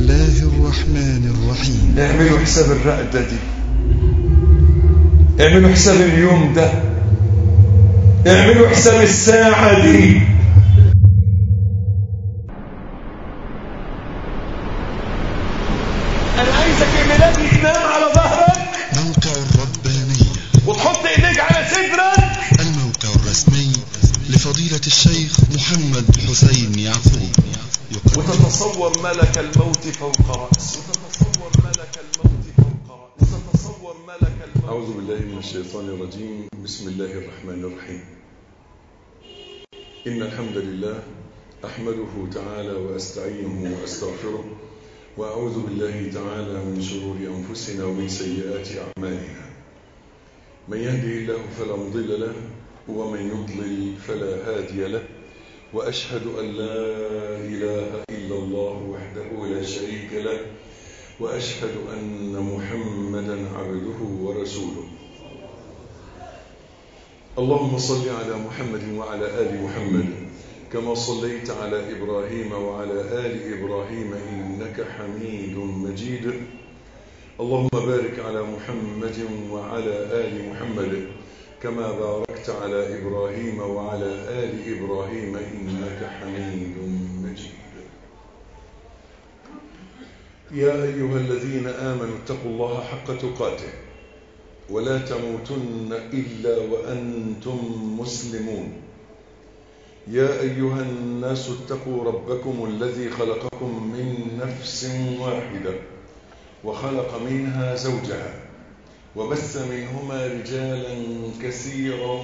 الله الرحمن الرحيم اعملوا حساب الرقدة دي اعملوا حساب اليوم ده اعملوا حساب الساعة دي انا عايزك الميلاد تنام على ظهرك موقع الربانية وتحط ايديك على صدرك الموقع الرسمي لفضيلة الشيخ محمد حسين يعقوب يقدم وتتصور ملك الموت فوق رأسك وتتصور ملك الموت فوق رأسك وتتصور ملك الموت أعوذ بالله من الشيطان الرجيم بسم الله الرحمن الرحيم إن الحمد لله أحمده تعالى وأستعينه وأستغفره وأعوذ بالله تعالى من شرور أنفسنا ومن سيئات أعمالنا من يهده الله فلا مضل له ومن يضلل فلا هادي له وأشهد أن لا إله إلا الله وحده لا شريك له وأشهد أن محمدا عبده ورسوله اللهم صل على محمد وعلى آل محمد كما صليت على إبراهيم وعلى آل إبراهيم إنك حميد مجيد اللهم بارك على محمد وعلى آل محمد كما باركت على إبراهيم وعلى آل إبراهيم إنك حميد مجيد يا أيها الذين آمنوا اتقوا الله حق تقاته ولا تموتن إلا وأنتم مسلمون يا أيها الناس اتقوا ربكم الذي خلقكم من نفس واحدة وخلق منها زوجها وبث منهما رجالا كثيرا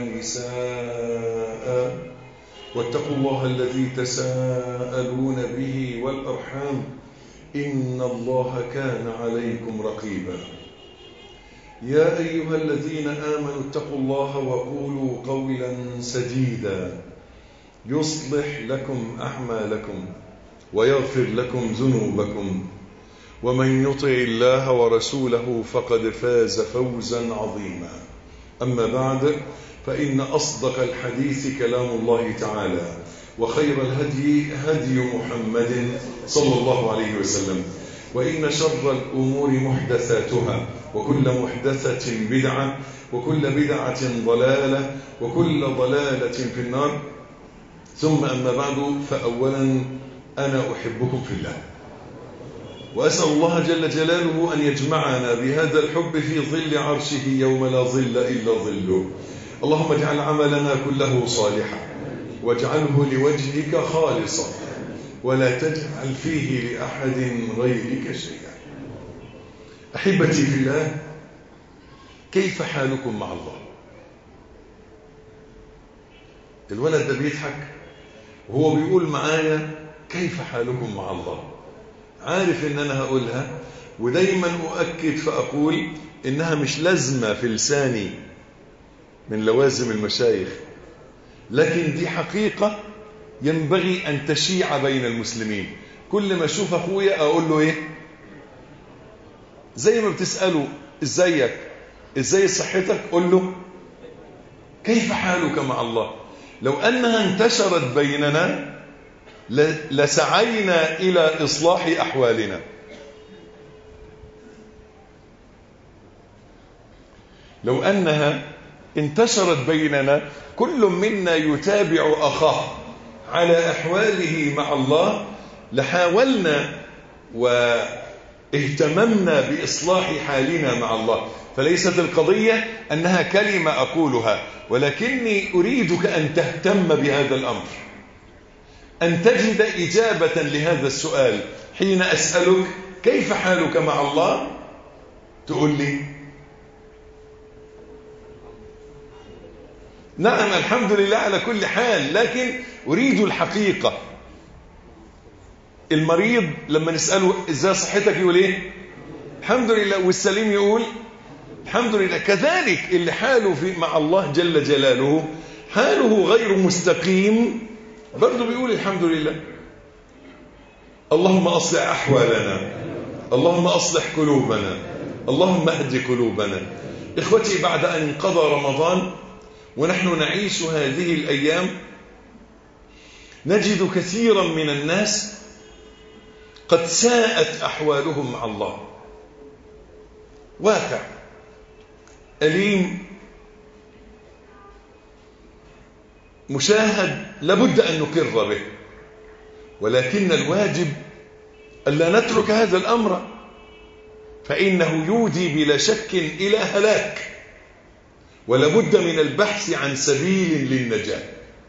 ونساء واتقوا الله الذي تساءلون به والأرحام إن الله كان عليكم رقيبا يا أيها الذين آمنوا اتقوا الله وقولوا قولا سديدا يصلح لكم أعمالكم ويغفر لكم ذنوبكم ومن يطع الله ورسوله فقد فاز فوزا عظيما أما بعد فإن أصدق الحديث كلام الله تعالى وخير الهدي هدي محمد صلى الله عليه وسلم وإن شر الأمور محدثاتها وكل محدثة بدعة وكل بدعة ضلالة وكل ضلالة في النار ثم أما بعد فأولا أنا أحبكم في الله وأسأل الله جل جلاله أن يجمعنا بهذا الحب في ظل عرشه يوم لا ظل إلا ظله اللهم اجعل عملنا كله صالحا واجعله لوجهك خالصا ولا تجعل فيه لأحد غيرك شيئا أحبتي في الله كيف حالكم مع الله الولد ده بيضحك وهو بيقول معايا كيف حالكم مع الله عارف ان انا هقولها ودايما اؤكد فاقول انها مش لازمه في لساني من لوازم المشايخ لكن دي حقيقه ينبغي ان تشيع بين المسلمين كل ما اشوف اخويا اقول له ايه زي ما بتساله ازيك ازاي صحتك قول له كيف حالك مع الله لو انها انتشرت بيننا لسعينا إلى إصلاح أحوالنا لو أنها انتشرت بيننا كل منا يتابع أخاه على أحواله مع الله لحاولنا واهتممنا بإصلاح حالنا مع الله فليست القضية أنها كلمة أقولها ولكني أريدك أن تهتم بهذا الأمر أن تجد إجابة لهذا السؤال حين أسألك كيف حالك مع الله تقول لي نعم الحمد لله على كل حال لكن أريد الحقيقة المريض لما نسأله إزاي صحتك يقول إيه الحمد لله والسليم يقول الحمد لله كذلك اللي حاله في مع الله جل جلاله حاله غير مستقيم برضه بيقول الحمد لله اللهم أصلح أحوالنا اللهم أصلح قلوبنا اللهم اهد قلوبنا إخوتي بعد أن انقضى رمضان ونحن نعيش هذه الأيام نجد كثيرا من الناس قد ساءت أحوالهم مع الله واقع أليم مشاهد لابد أن نقر به ولكن الواجب ألا نترك هذا الأمر فإنه يودي بلا شك إلى هلاك ولابد من البحث عن سبيل للنجاة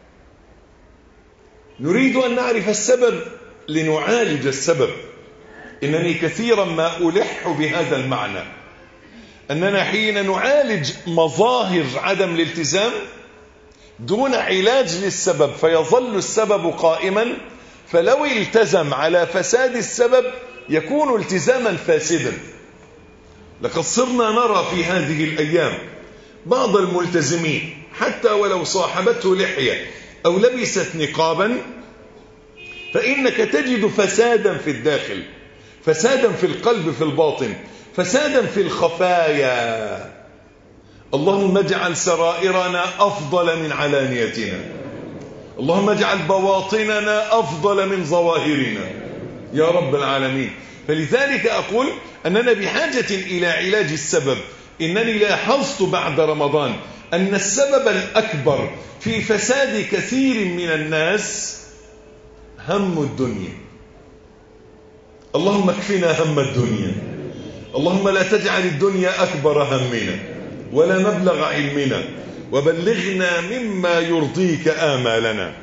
نريد أن نعرف السبب لنعالج السبب إنني كثيرا ما ألح بهذا المعنى أننا حين نعالج مظاهر عدم الالتزام دون علاج للسبب فيظل السبب قائما فلو التزم على فساد السبب يكون التزاما فاسدا لقد صرنا نرى في هذه الأيام بعض الملتزمين حتى ولو صاحبته لحية أو لبست نقابا فإنك تجد فسادا في الداخل فسادا في القلب في الباطن فسادا في الخفايا اللهم اجعل سرائرنا أفضل من علانيتنا اللهم اجعل بواطننا أفضل من ظواهرنا يا رب العالمين فلذلك أقول أننا بحاجة إلى علاج السبب إنني لاحظت بعد رمضان أن السبب الأكبر في فساد كثير من الناس هم الدنيا اللهم اكفنا هم الدنيا اللهم لا تجعل الدنيا أكبر همنا ولا مبلغ علمنا وبلغنا مما يرضيك آمالنا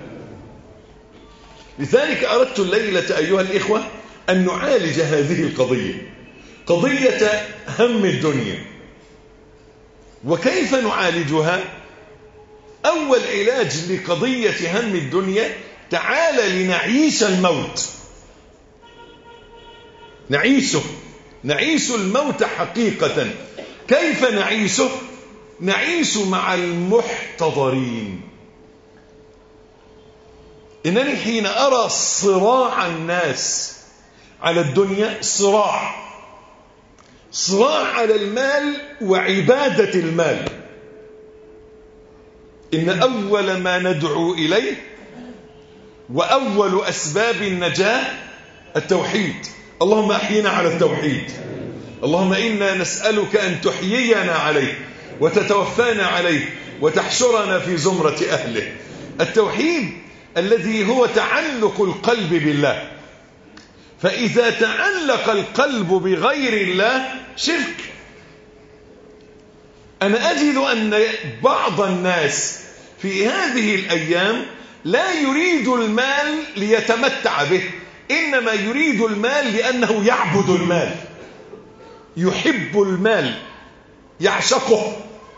لذلك أردت الليلة أيها الإخوة أن نعالج هذه القضية قضية هم الدنيا وكيف نعالجها أول علاج لقضية هم الدنيا تعال لنعيش الموت نعيشه نعيش الموت حقيقة كيف نعيشه نعيش مع المحتضرين إنني حين أرى صراع الناس على الدنيا صراع صراع على المال وعبادة المال إن أول ما ندعو إليه وأول أسباب النجاة التوحيد اللهم أحينا على التوحيد اللهم إنا نسألك أن تحيينا عليه وتتوفانا عليه وتحشرنا في زمرة أهله التوحيد الذي هو تعلق القلب بالله فإذا تعلق القلب بغير الله شرك أنا أجد أن بعض الناس في هذه الأيام لا يريد المال ليتمتع به إنما يريد المال لأنه يعبد المال يحب المال يعشقه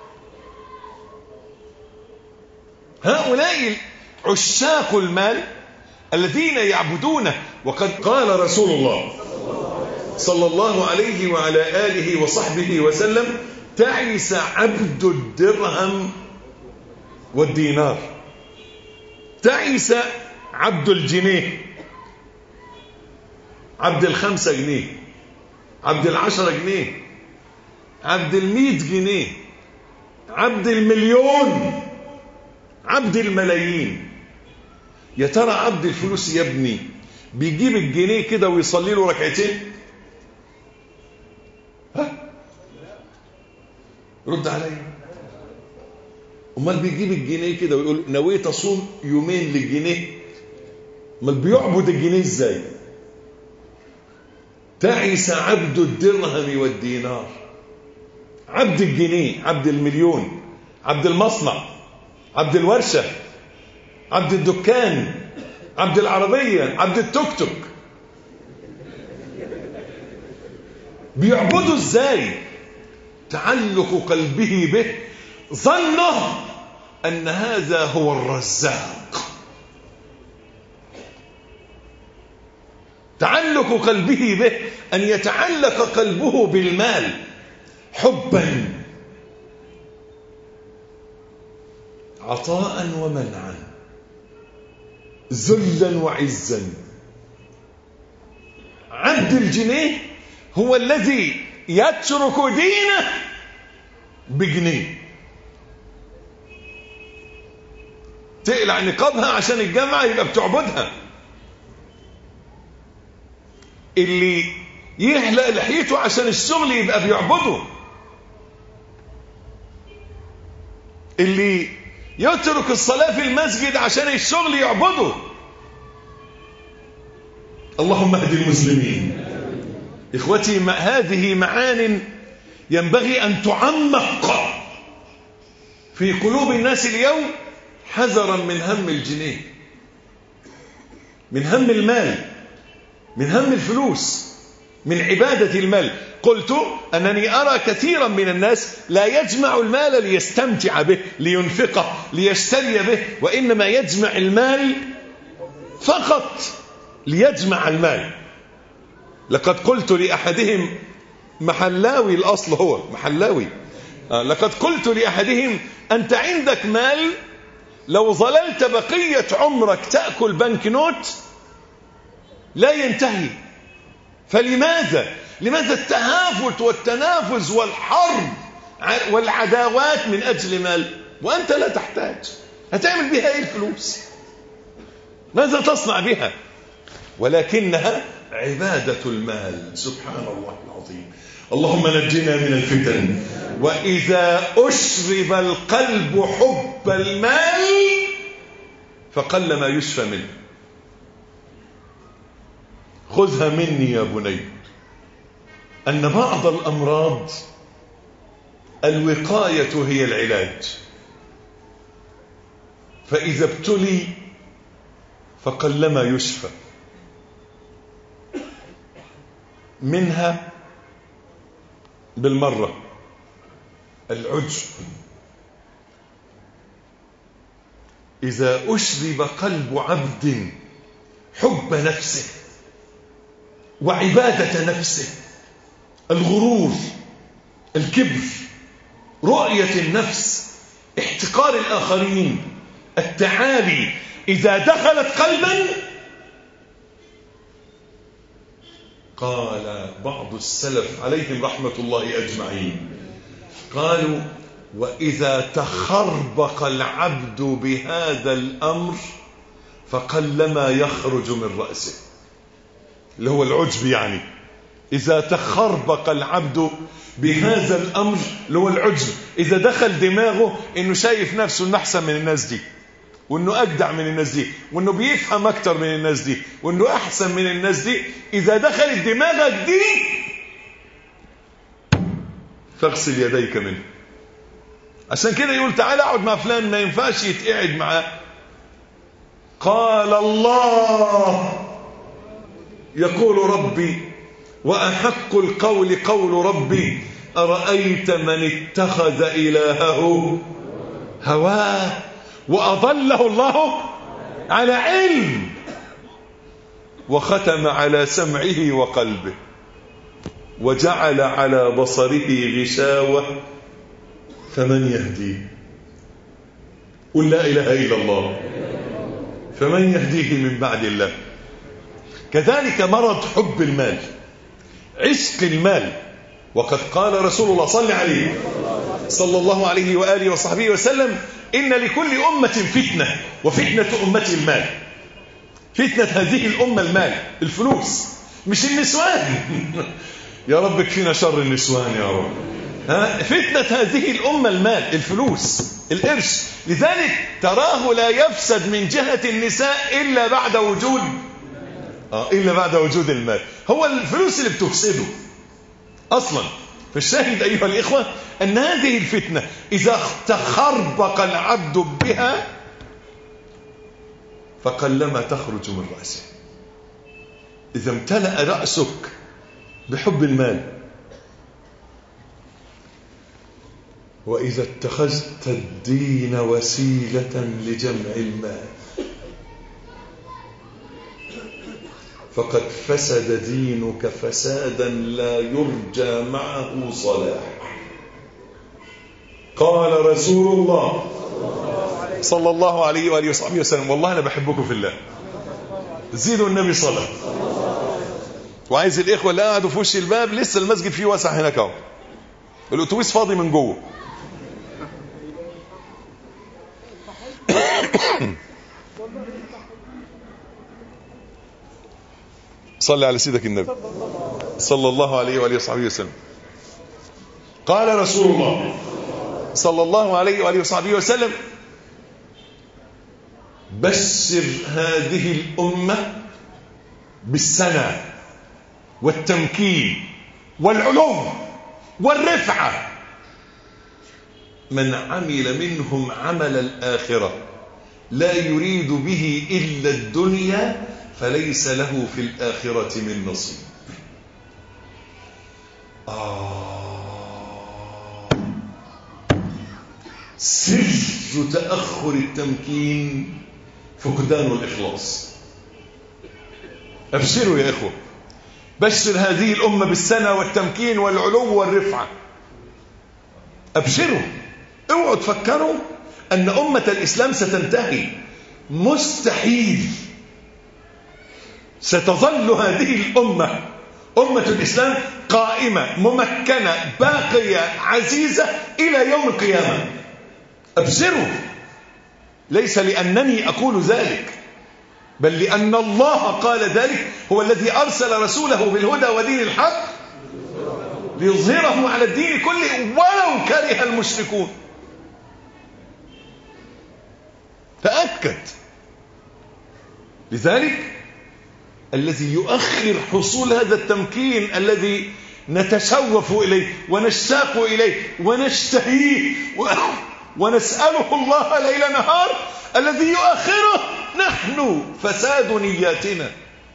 هؤلاء عشاق المال الذين يعبدونه وقد قال رسول الله صلى الله عليه وعلى آله وصحبه وسلم تعس عبد الدرهم والدينار تعس عبد الجنيه عبد الخمسة جنيه عبد العشرة جنيه عبد المية جنيه عبد المليون عبد الملايين يا ترى عبد الفلوس يا ابني بيجيب الجنيه كده ويصلي له ركعتين ها رد عليا امال بيجيب الجنيه كده ويقول نويت اصوم يومين للجنيه امال بيعبد الجنيه ازاي تعس عبد الدرهم والدينار عبد الجنيه عبد المليون عبد المصنع عبد الورشة عبد الدكان عبد العربية عبد التوك توك بيعبدوا ازاي تعلق قلبه به ظنه ان هذا هو الرزاق تعلق قلبه به ان يتعلق قلبه بالمال حبا عطاء ومنعا ذلا وعزا عبد الجنيه هو الذي يترك دينه بجنيه تقلع نقابها عشان الجامعة يبقى بتعبدها اللي يحلق لحيته عشان الشغل يبقى بيعبده اللي يترك الصلاة في المسجد عشان الشغل يعبده اللهم اهد المسلمين إخوتي ما هذه معان ينبغي أن تعمق في قلوب الناس اليوم حذرا من هم الجنيه من هم المال من هم الفلوس من عبادة المال قلت أنني أرى كثيرا من الناس لا يجمع المال ليستمتع به لينفقه ليشتري به وإنما يجمع المال فقط ليجمع المال لقد قلت لأحدهم محلاوي الأصل هو محلاوي آه لقد قلت لأحدهم أنت عندك مال لو ظللت بقية عمرك تأكل بنك نوت لا ينتهي فلماذا لماذا التهافت والتنافس والحرب والعداوات من أجل مال وأنت لا تحتاج هتعمل بها ايه الفلوس ماذا تصنع بها ولكنها عبادة المال سبحان الله العظيم اللهم نجنا من الفتن وإذا أشرب القلب حب المال فقل ما يشفى منه خذها مني يا بني أن بعض الأمراض الوقاية هي العلاج فإذا ابتلي فقلما يشفى منها بالمرة العجب إذا أشرب قلب عبد حب نفسه وعبادة نفسه الغرور الكبر رؤية النفس احتقار الآخرين التعالي إذا دخلت قلبا قال بعض السلف عليهم رحمة الله أجمعين قالوا وإذا تخربق العبد بهذا الأمر فقلما يخرج من رأسه اللي هو العجب يعني إذا تخربق العبد بهذا الأمر اللي هو العجب إذا دخل دماغه إنه شايف نفسه إنه أحسن من الناس دي وإنه أجدع من الناس دي وإنه بيفهم أكتر من الناس دي وإنه أحسن من الناس دي إذا دخلت دماغك دي فاغسل يديك منه عشان كده يقول تعالى اقعد مع فلان ما ينفعش يتقعد معاه قال الله يقول ربي وأحق القول قول ربي أرأيت من اتخذ إلهه هواه وأضله الله على علم وختم على سمعه وقلبه وجعل على بصره غشاوة فمن يهديه قل لا إله إلا الله فمن يهديه من بعد الله كذلك مرض حب المال عشق المال وقد قال رسول الله صلى عليه صلى الله عليه وآله وصحبه وسلم إن لكل أمة فتنة وفتنة أمتي المال فتنة هذه الأمة المال الفلوس مش النسوان يا رب اكفينا شر النسوان يا رب ها فتنة هذه الأمة المال الفلوس القرش لذلك تراه لا يفسد من جهة النساء إلا بعد وجود آه إلا بعد وجود المال هو الفلوس اللي بتفسده أصلا فالشاهد أيها الإخوة أن هذه الفتنة إذا تخربق العبد بها فقلما تخرج من رأسه إذا امتلأ رأسك بحب المال وإذا اتخذت الدين وسيلة لجمع المال فقد فسد دينك فسادا لا يرجى معه صلاح قال رسول الله صلى الله عليه وآله وصحبه وسلم والله أنا بحبكم في الله زيدوا النبي صلاة وعايز الإخوة اللي قعدوا في وش الباب لسه المسجد فيه واسع هناك اهو الأتوبيس فاضي من جوه صلي على سيدك النبي صلى الله عليه وآله وصحبه وسلم قال رسول الله صلى الله عليه وآله وصحبه وسلم بشر هذه الأمة بالسنة والتمكين والعلو والرفعة من عمل منهم عمل الآخرة لا يريد به إلا الدنيا فليس له في الآخرة من نصيب آه سر تأخر التمكين فقدان الإخلاص أبشروا يا إخوة بشر هذه الأمة بالسنة والتمكين والعلو والرفعة أبشروا اوعوا تفكروا أن أمة الإسلام ستنتهي مستحيل ستظل هذه الأمة أمة الإسلام قائمة ممكنة باقية عزيزة إلى يوم القيامة أبشروا ليس لأنني أقول ذلك بل لأن الله قال ذلك هو الذي أرسل رسوله بالهدى ودين الحق ليظهره على الدين كله ولو كره المشركون تأكد لذلك الذي يؤخر حصول هذا التمكين الذي نتشوف إليه ونشتاق إليه ونشتهيه ونسأله الله ليل نهار الذي يؤخره نحن فساد نياتنا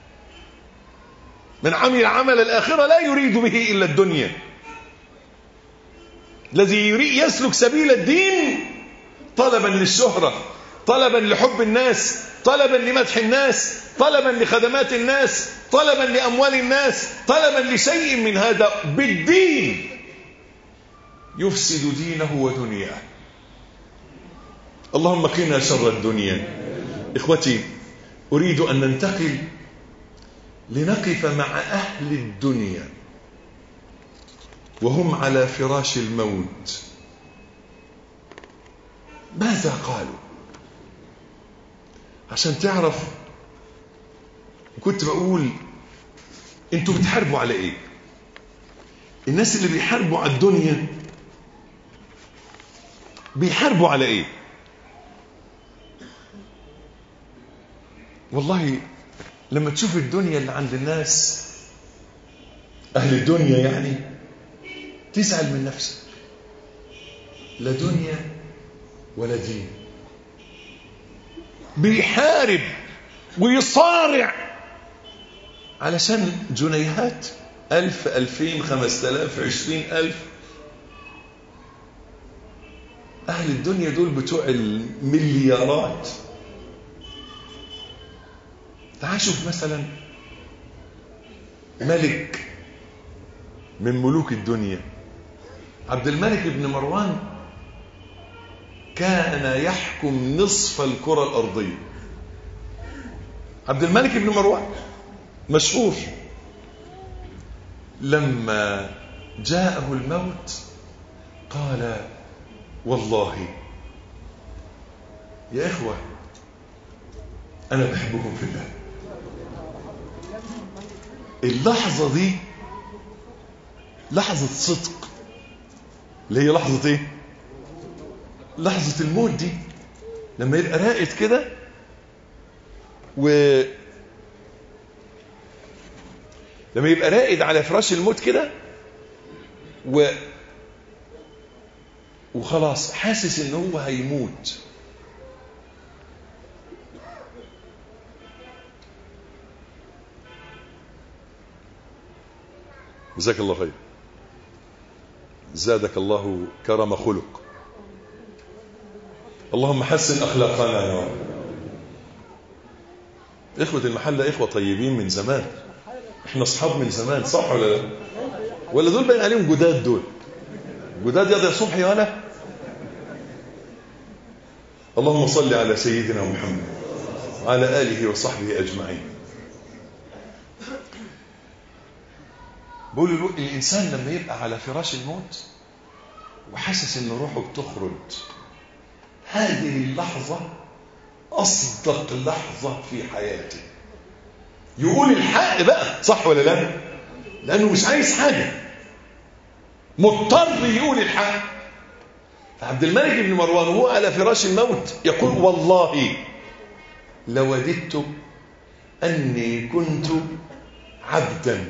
من عمل عمل الآخرة لا يريد به إلا الدنيا الذي يريد يسلك سبيل الدين طلبا للشهرة طلبا لحب الناس طلبا لمدح الناس طلبا لخدمات الناس طلبا لأموال الناس طلبا لشيء من هذا بالدين يفسد دينه ودنياه اللهم قنا شر الدنيا إخوتي أريد أن ننتقل لنقف مع أهل الدنيا وهم على فراش الموت ماذا قالوا عشان تعرف كنت بقول انتوا بتحاربوا على ايه الناس اللي بيحاربوا على الدنيا بيحاربوا على ايه والله لما تشوف الدنيا اللي عند الناس أهل الدنيا يعني تزعل من نفسك لا دنيا ولا دين بيحارب ويصارع علشان جنيهات ألف ألفين خمسة آلاف عشرين ألف أهل الدنيا دول بتوع المليارات تعال شوف مثلا ملك من ملوك الدنيا عبد الملك بن مروان كان يحكم نصف الكرة الأرضية عبد الملك بن مروان مشهور لما جاءه الموت قال والله يا إخوة أنا بحبكم في الله اللحظة دي لحظة صدق اللي هي لحظة ايه لحظة الموت دي لما يبقى راقد كده و لما يبقى راقد على فراش الموت كده و وخلاص حاسس ان هو هيموت جزاك الله خير زادك الله كرم خلق اللهم حسن أخلاقنا يا رب إخوة المحلة إخوة طيبين من زمان إحنا أصحاب من زمان صح ولا لا ولا دول باين عليهم جداد دول جداد يا صبحي ولا اللهم صل على سيدنا محمد وعلى آله وصحبه أجمعين بقول الإنسان لما يبقى على فراش الموت وحاسس إن روحه بتخرج هذه اللحظة أصدق لحظة في حياته يقول الحق بقى صح ولا لا لانه مش عايز حاجه مضطر يقول الحق فعبد الملك بن مروان وهو على فراش الموت يقول والله لوددت اني كنت عبدا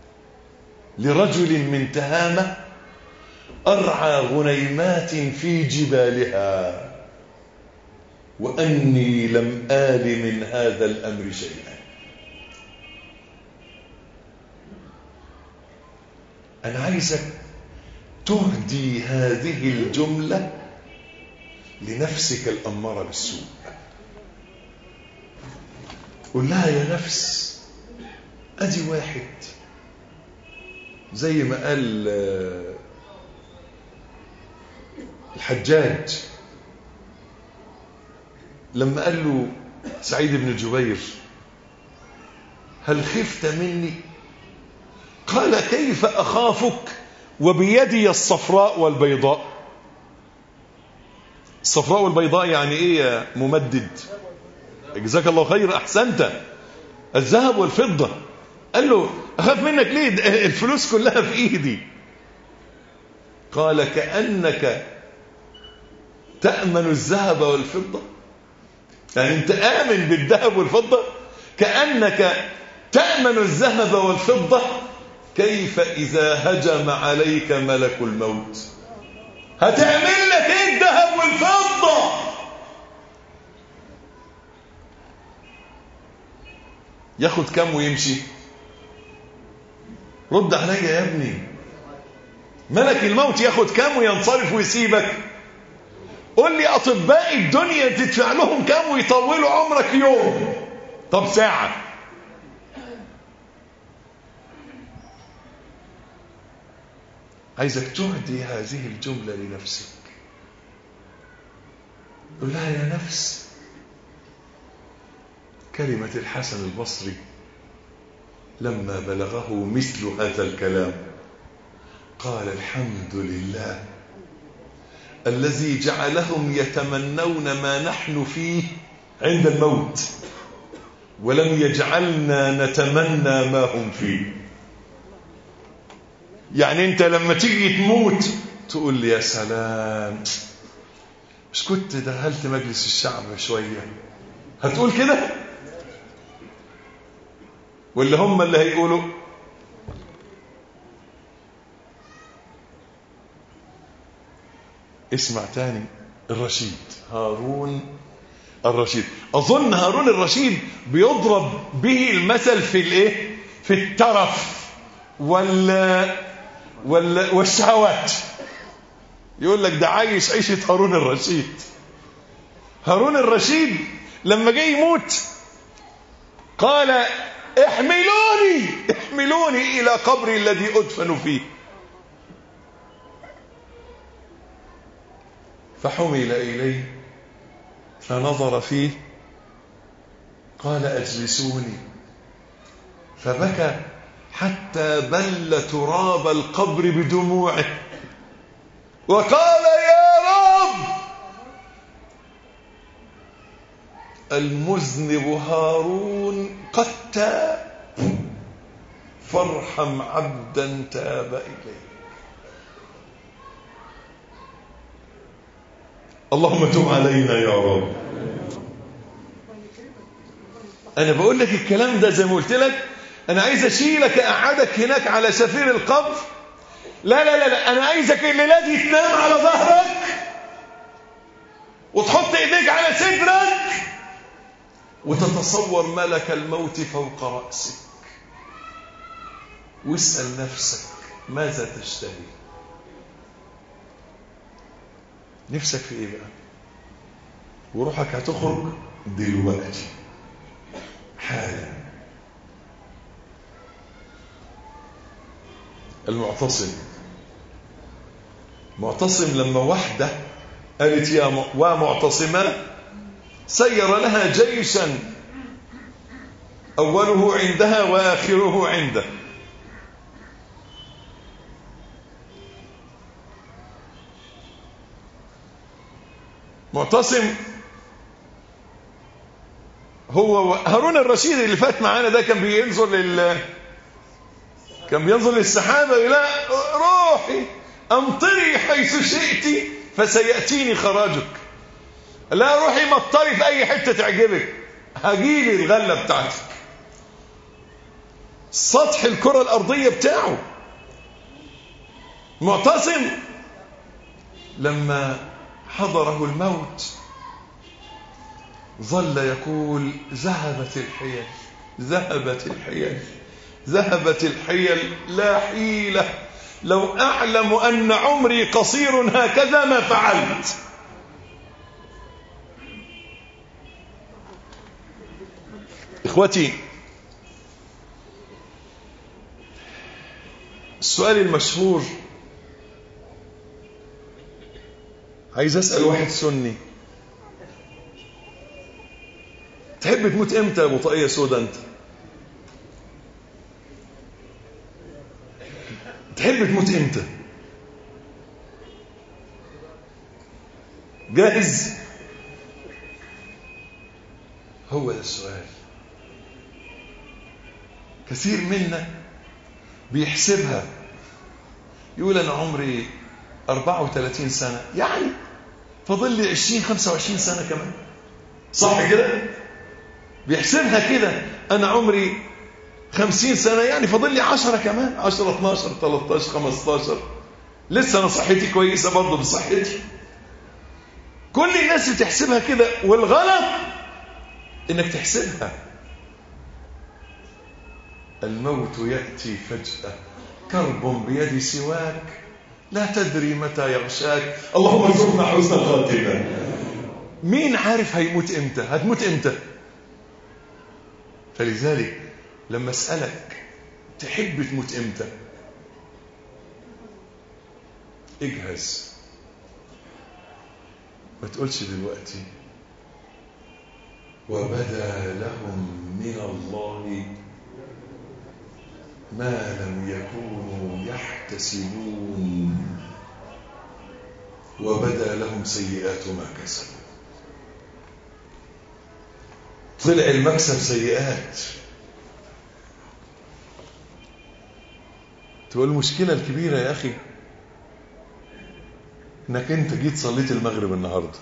لرجل من تهامه ارعى غنيمات في جبالها واني لم ال من هذا الامر شيئا انا عايزك تهدي هذه الجمله لنفسك الاماره بالسوء قل لها يا نفس ادي واحد زي ما قال الحجاج لما قال له سعيد بن جبير هل خفت مني قال كيف أخافك وبيدي الصفراء والبيضاء الصفراء والبيضاء يعني ايه يا ممدد جزاك الله خير احسنت الذهب والفضة قال له اخاف منك ليه الفلوس كلها في ايدي قال كأنك تأمن الذهب والفضة يعني انت آمن بالذهب والفضة كأنك تأمن الذهب والفضة كيف إذا هجم عليك ملك الموت هتعمل لك ايه الذهب والفضة ياخد كم ويمشي رد عليا يا ابني ملك الموت ياخد كم وينصرف ويسيبك قول لي اطباء الدنيا تدفع لهم كم ويطولوا عمرك يوم طب ساعه عايزك تهدي هذه الجمله لنفسك قل لها يا نفس كلمه الحسن البصري لما بلغه مثل هذا الكلام قال الحمد لله الذي جعلهم يتمنون ما نحن فيه عند الموت ولم يجعلنا نتمنى ما هم فيه يعني انت لما تيجي تموت تقول لي يا سلام مش كنت دخلت مجلس الشعب شوية هتقول كده ولا هم اللي هيقولوا اسمع تاني الرشيد هارون الرشيد اظن هارون الرشيد بيضرب به المثل في الايه في الترف وال وال والشهوات يقول لك ده عايش عيشه هارون الرشيد هارون الرشيد لما جه يموت قال احملوني احملوني الى قبري الذي ادفن فيه فحمل إليه فنظر فيه قال أجلسوني فبكى حتى بل تراب القبر بدموعه وقال يا رب المذنب هارون قد تاب فارحم عبدا تاب إليه اللهم تب علينا يا رب انا بقول لك الكلام ده زي ما قلت لك انا عايز اشيلك اقعدك هناك على شفير القبر لا لا لا, لا. انا عايزك الليله دي تنام على ظهرك وتحط ايديك على صدرك وتتصور ملك الموت فوق راسك واسال نفسك ماذا تشتهي نفسك في ايه بقى وروحك هتخرج دلوقتي حالا المعتصم معتصم لما واحدة قالت يا م... ومعتصمة سير لها جيشا أوله عندها وآخره عنده معتصم هو هارون الرشيد اللي فات معانا ده كان بينظر لل كان بينظر للسحابة لا روحي أمطري حيث شئت فسيأتيني خراجك لا روحي مطري في أي حتة تعجبك هجيلي الغلة بتاعتك سطح الكرة الأرضية بتاعه معتصم لما حضره الموت ظل يقول ذهبت الحيل ذهبت الحيل ذهبت الحيل لا حيلة لو أعلم أن عمري قصير هكذا ما فعلت إخوتي السؤال المشهور عايز أسأل واحد سني تحب تموت امتى يا ابو طاقيه سودا انت تحب تموت امتى جاهز هو ده السؤال كثير منا بيحسبها يقول انا عمري 34 سنه يعني فاضل لي 20 25 سنه كمان صح كده بيحسبها كده انا عمري خمسين سنة يعني فاضل لي عشرة كمان عشرة 12 13 15 لسه انا صحتي كويسة برضه بصحتي كل الناس بتحسبها كده والغلط انك تحسبها الموت يأتي فجأة كرب بيد سواك لا تدري متى يغشاك اللهم ارزقنا حسن الخاتمة مين عارف هيموت امتى هتموت امتى فلذلك لما اسالك تحب تموت امتى اجهز ما تقولش دلوقتي وبدا لهم من الله ما لم يكونوا يحتسبون وبدا لهم سيئات ما كسبوا طلع المكسب سيئات تقول المشكلة الكبيرة يا أخي انك انت جيت صليت المغرب النهاردة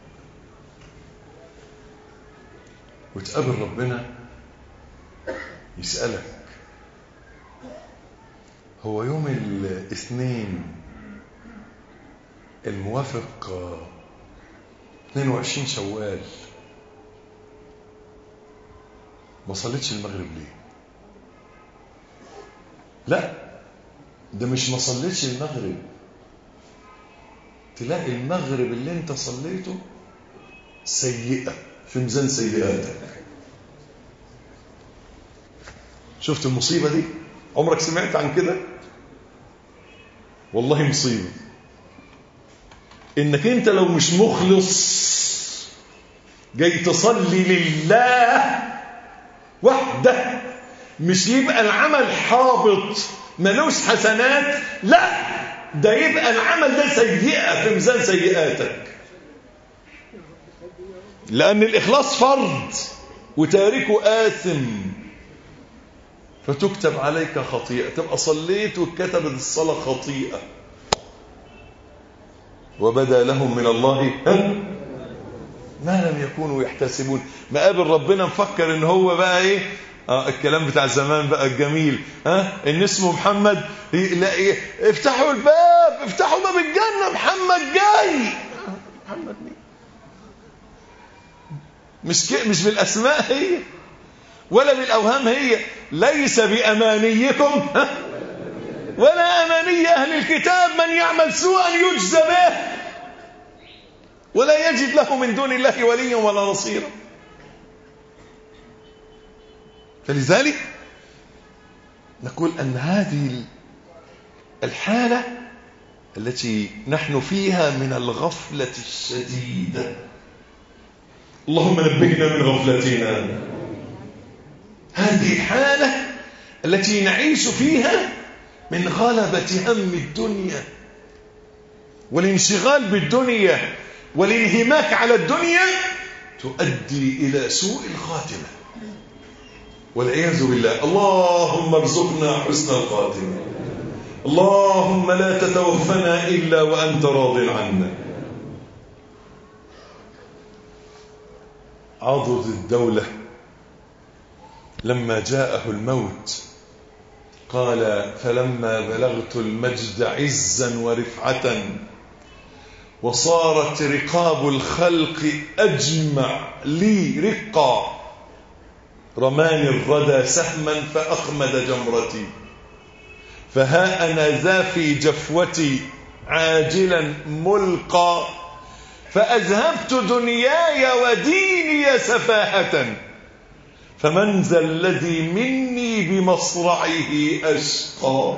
وتقابل ربنا يسألك هو يوم الاثنين الموافق 22 شوال ما صليتش المغرب ليه لا ده مش ما صليتش المغرب تلاقي المغرب اللي انت صليته سيئة في ميزان سيئاتك شفت المصيبة دي عمرك سمعت عن كده والله مصيبة انك انت لو مش مخلص جاي تصلي لله وحده مش يبقى العمل حابط ملوش حسنات لا ده يبقى العمل ده سيئة في ميزان سيئاتك لأن الإخلاص فرض وتاركه آثم فتكتب عليك خطيئة تبقى صليت وكتبت الصلاة خطيئة وبدا لهم من الله ما لم يكونوا يحتسبون ما قابل ربنا مفكر ان هو بقى ايه آه الكلام بتاع زمان بقى الجميل ها آه ان اسمه محمد لا ايه افتحوا الباب افتحوا باب الجنه محمد جاي محمد مين مش ك... مش بالاسماء هي ولا بالاوهام هي ليس بامانيكم ها ولا اماني اهل الكتاب من يعمل سوءا يجزى به ولا يجد له من دون الله وليا ولا نصيرا فلذلك نقول أن هذه الحالة التي نحن فيها من الغفلة الشديدة اللهم نبهنا من غفلتنا هذه الحالة التي نعيش فيها من غلبة هم الدنيا والانشغال بالدنيا والانهماك على الدنيا تؤدي إلى سوء الخاتمة والعياذ بالله اللهم ارزقنا حسن الخاتمة اللهم لا تتوفنا إلا وأنت راض عنا عضد الدولة لما جاءه الموت قال فلما بلغت المجد عزا ورفعة وصارت رقاب الخلق أجمع لي رقا رماني الردى سهما فأخمد جمرتي فها أنا ذا في جفوتي عاجلا ملقى فأذهبت دنياي وديني سفاهة فمن ذا الذي مني بمصرعه أشقى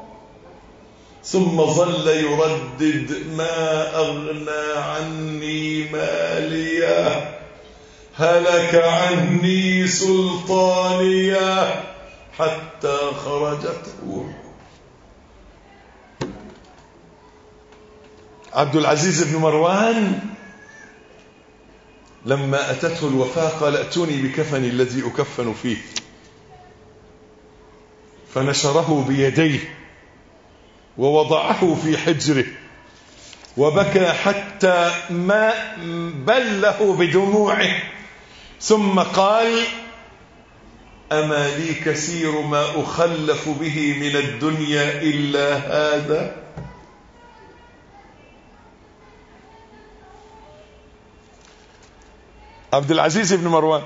ثم ظل يردد ما أغنى عني ماليا هلك عني سلطانيا حتى خرجت روحه عبد العزيز بن مروان لما أتته الوفاة قال ائتوني بكفني الذي أكفن فيه فنشره بيديه ووضعه في حجره وبكى حتى ما بله بدموعه ثم قال أما لي كثير ما أخلف به من الدنيا إلا هذا عبد العزيز بن مروان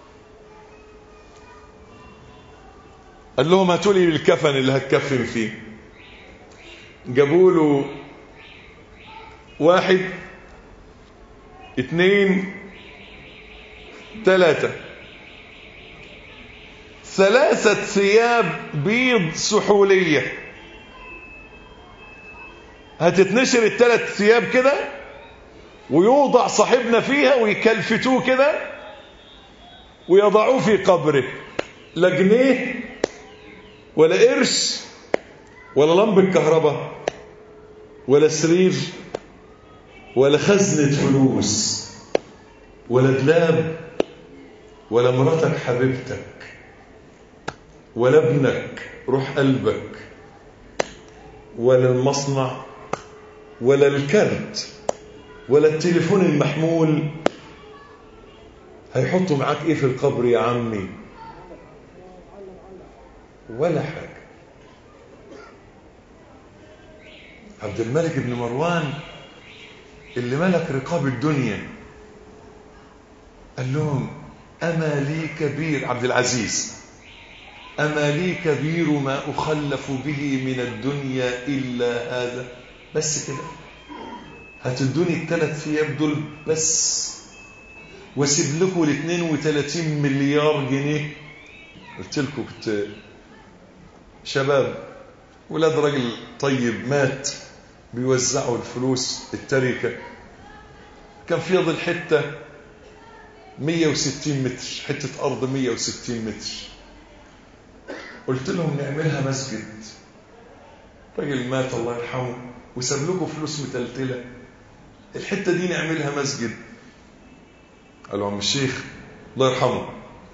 قال لهم هاتوا لي الكفن اللي هتكفن فيه جابوا له واحد اثنين ثلاثة ثلاثة ثياب بيض سحولية هتتنشر الثلاث ثياب كده ويوضع صاحبنا فيها ويكلفتوه كده ويضعوه في قبره لا جنيه ولا قرش ولا لمبة كهرباء ولا سرير ولا خزنة فلوس ولا دلاب ولا مراتك حبيبتك ولا ابنك روح قلبك ولا المصنع ولا الكرت ولا التليفون المحمول هيحطوا معاك ايه في القبر يا عمي ولا حاجة عبد الملك بن مروان اللي ملك رقاب الدنيا قال لهم أما لي كبير عبد العزيز أما لي كبير ما أخلف به من الدنيا إلا هذا بس كده هتدوني الثلاث ثياب دول بس واسيب لكم ال 32 مليار جنيه قلت لكم كنت شباب ولاد راجل طيب مات بيوزعوا الفلوس التركه كان في ظل حته 160 متر حته ارض 160 متر قلت لهم نعملها مسجد راجل مات الله يرحمه وساب لكم فلوس متلتله الحته دي نعملها مسجد قالوا عم الشيخ الله يرحمه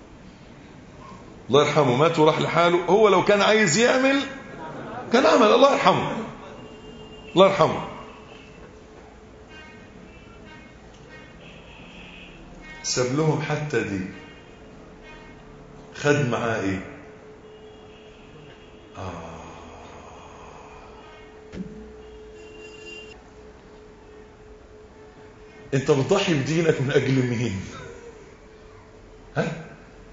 الله يرحمه مات وراح لحاله هو لو كان عايز يعمل كان عمل الله يرحمه الله يرحمه ساب لهم حتى دي خد معاه ايه آه. انت بتضحي بدينك من اجل مين ها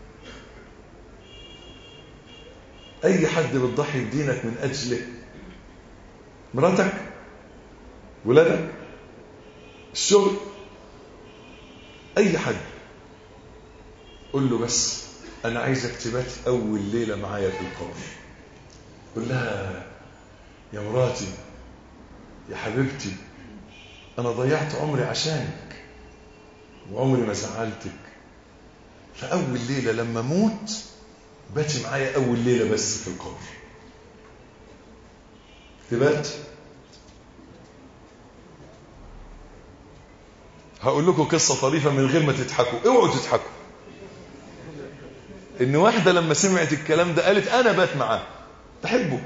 اي حد بتضحي بدينك من اجله مراتك ولادك الشغل اي حد قول له بس انا عايزك تبات اول ليله معايا في القبر قول لها يا مراتي يا حبيبتي انا ضيعت عمري عشانك وعمري ما زعلتك فاول ليله لما اموت باتي معايا اول ليله بس في القبر تبات هقول لكم قصة طريفة من غير ما تضحكوا اوعوا تضحكوا ان واحدة لما سمعت الكلام ده قالت انا بات معاه بحبه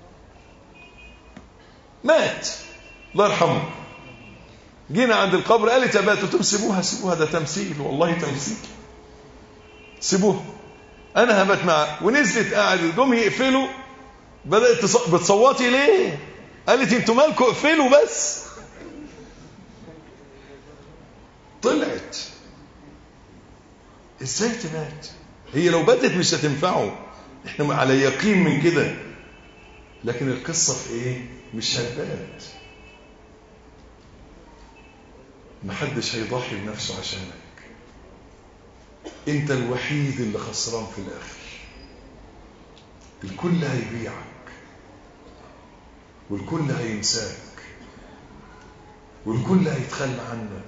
مات الله يرحمه جينا عند القبر قالت يا بات قلت لهم سيبوها سيبوها ده تمثيل والله تمثيل سيبوها انا هبات معاه ونزلت قاعد جم يقفلوا بدات تص... بتصوتي ليه قالت انتوا مالكم اقفلوا بس طلعت ازاي تمات هي لو بدت مش هتنفعه احنا على يقين من كده لكن القصة في ايه مش هتبات محدش هيضحي بنفسه عشانك انت الوحيد اللي خسران في الاخر الكل هيبيعك والكل هينساك والكل هيتخلى عنك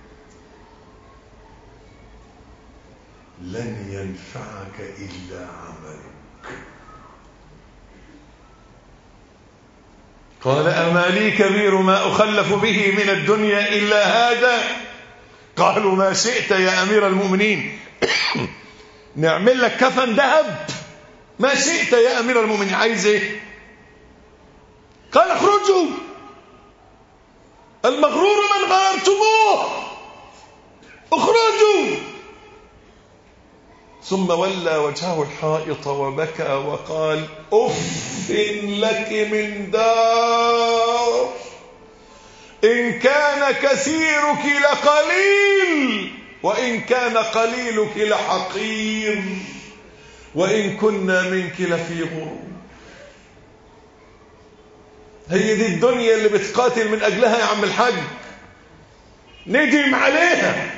لن ينفعك إلا عملك قال أما لي كبير ما أخلف به من الدنيا إلا هذا قالوا ما شئت يا أمير المؤمنين نعمل لك كفن ذهب ما شئت يا أمير المؤمنين عايز ايه قال اخرجوا المغرور من غيرتموه اخرجوا ثم ولى وجهه الحائط وبكى وقال اف لك من دار ان كان كثيرك لقليل وان كان قليلك لحقير وان كنا منك لفي غرور هي دي الدنيا اللي بتقاتل من اجلها يا عم الحاج ندم عليها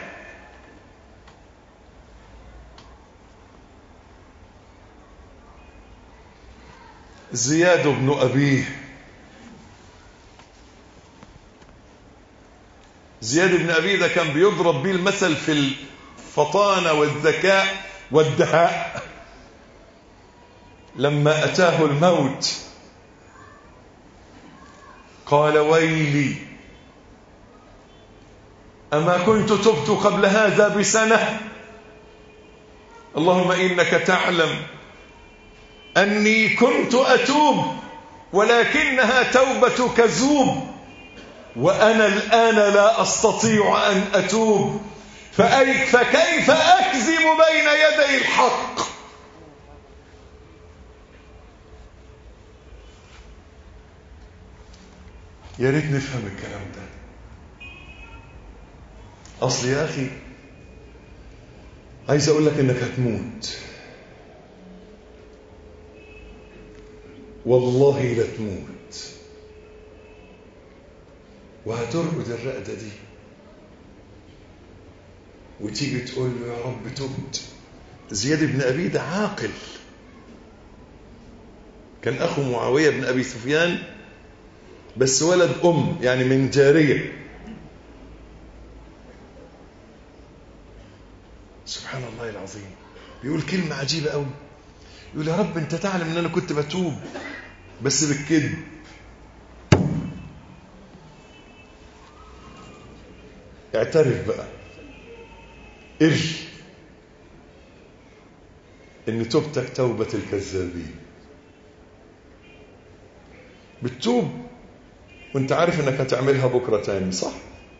زياد بن أبيه زياد بن أبيه ده كان بيضرب بيه المثل في الفطانة والذكاء والدهاء لما أتاه الموت قال ويلي أما كنت تبت قبل هذا بسنة اللهم إنك تعلم أني كنت أتوب ولكنها توبة كذوب وأنا الآن لا أستطيع أن أتوب فأي فكيف أكذب بين يدي الحق يا ريت نفهم الكلام ده أصل يا أخي عايز أقول لك إنك هتموت والله لا تموت وهترقد الرقدة دي وتيجي تقول له يا رب تبت زياد بن أبي ده عاقل كان أخو معاوية بن أبي سفيان بس ولد أم يعني من جارية سبحان الله العظيم بيقول كلمة عجيبة قوي يقول يا رب انت تعلم ان انا كنت بتوب بس بالكذب اعترف بقى ارجي ان توبتك توبة الكذابين بتتوب وانت عارف انك هتعملها بكرة تاني صح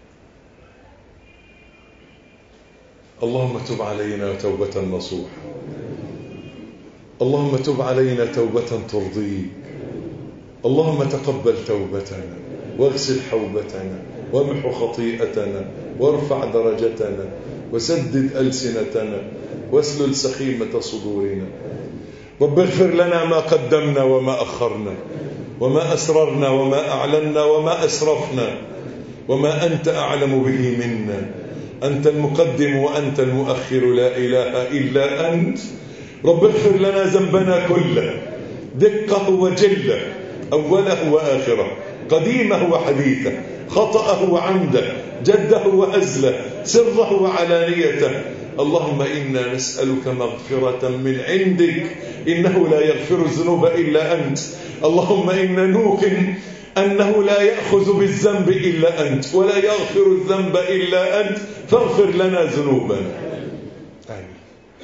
اللهم تب علينا توبة نصوحة اللهم تب علينا توبة ترضيك اللهم تقبل توبتنا واغسل حوبتنا وامح خطيئتنا وارفع درجتنا وسدد ألسنتنا واسلل سخيمة صدورنا رب اغفر لنا ما قدمنا وما أخرنا وما أسررنا وما أعلنا وما أسرفنا وما أنت أعلم به منا أنت المقدم وأنت المؤخر لا إله إلا أنت رب اغفر لنا ذنبنا كله دقه وجله أوله وآخره قديمه وحديثه خطأه وعمده جده وهزله سره وعلانيته اللهم إنا نسألك مغفرة من عندك إنه لا يغفر الذنوب إلا أنت اللهم إنا نوقن أنه لا يأخذ بالذنب إلا أنت ولا يغفر الذنب إلا أنت فاغفر لنا ذنوبنا آمين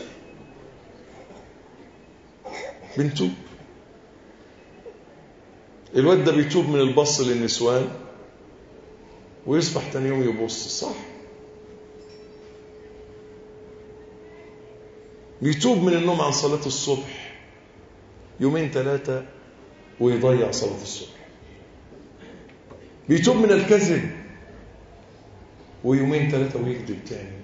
بنتوب الواد ده بيتوب من البص للنسوان ويصبح تاني يوم يبص صح بيتوب من النوم عن صلاة الصبح يومين ثلاثة ويضيع صلاة الصبح بيتوب من الكذب ويومين ثلاثة ويكذب تاني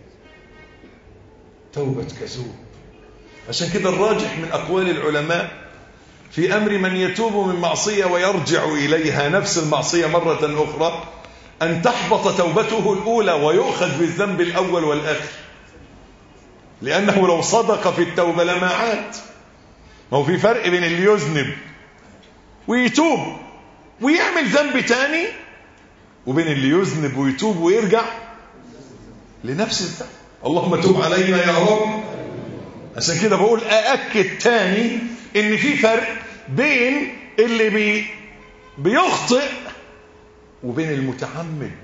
توبة كذوب عشان كده الراجح من أقوال العلماء في أمر من يتوب من معصية ويرجع إليها نفس المعصية مرة أخرى أن تحبط توبته الأولى ويؤخذ بالذنب الأول والآخر لأنه لو صدق في التوبة لما عاد ما هو في فرق بين اللي يذنب ويتوب ويعمل ذنب تاني وبين اللي يذنب ويتوب ويرجع لنفس الذنب اللهم توب علينا يا رب عشان كده بقول أأكد تاني إن في فرق بين اللي بي بيخطئ وبين المتعمد